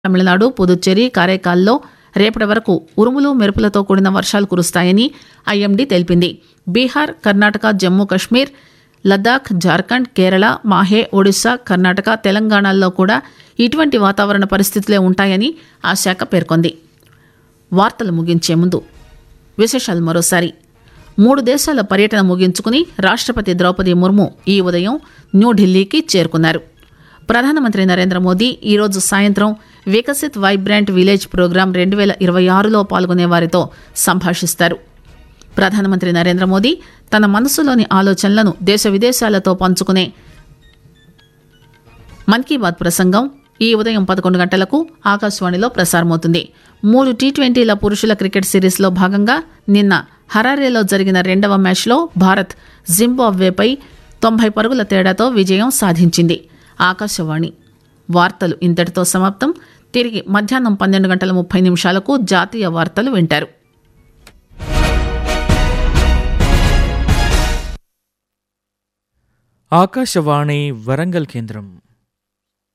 తమిళనాడు పుదుచ్చేరి కారైకాల్లో రేపటి వరకు ఉరుములు మెరుపులతో కూడిన వర్షాలు కురుస్తాయని ఐఎండీ తెలిపింది బీహార్ కర్ణాటక జమ్మూ కశ్మీర్ లద్దాఖ్ జార్ఖండ్ కేరళ మాహే ఒడిశా కర్ణాటక తెలంగాణల్లో కూడా ఇటువంటి వాతావరణ పరిస్థితులే ఉంటాయని ఆ శాఖ పేర్కొంది వార్తలు ముగించే ముందు విశేషాలు మరోసారి మూడు దేశాల పర్యటన ముగించుకుని రాష్ట్రపతి ద్రౌపది ముర్ము ఈ ఉదయం న్యూఢిల్లీకి చేరుకున్నారు ప్రధానమంత్రి నరేంద్ర మోదీ ఈరోజు సాయంత్రం వికసిత్ వైబ్రాంట్ విలేజ్ ప్రోగ్రాం రెండు వేల ఇరవై ఆరులో పాల్గొనే వారితో సంభాషిస్తారు ప్రధానమంత్రి నరేంద్ర మోదీ తన మనసులోని ఆలోచనలను దేశ విదేశాలతో పంచుకునే మన్ కీ బాత్ ప్రసంగం ఈ ఉదయం పదకొండు గంటలకు ఆకాశవాణిలో ప్రసారమవుతుంది మూడు టీ ట్వంటీల పురుషుల క్రికెట్ సిరీస్లో భాగంగా నిన్న హరారేలో జరిగిన రెండవ మ్యాచ్లో భారత్ జింబాబ్వేపై తొంభై పరుగుల తేడాతో విజయం సాధించింది ఆకాశవాణి వార్తలు ఇంతటితో సమాప్తం తిరిగి మధ్యాహ్నం పన్నెండు గంటల ముప్పై నిమిషాలకు జాతీయ వార్తలు వింటారు ఆకాశవాణి వరంగల్ కేంద్రం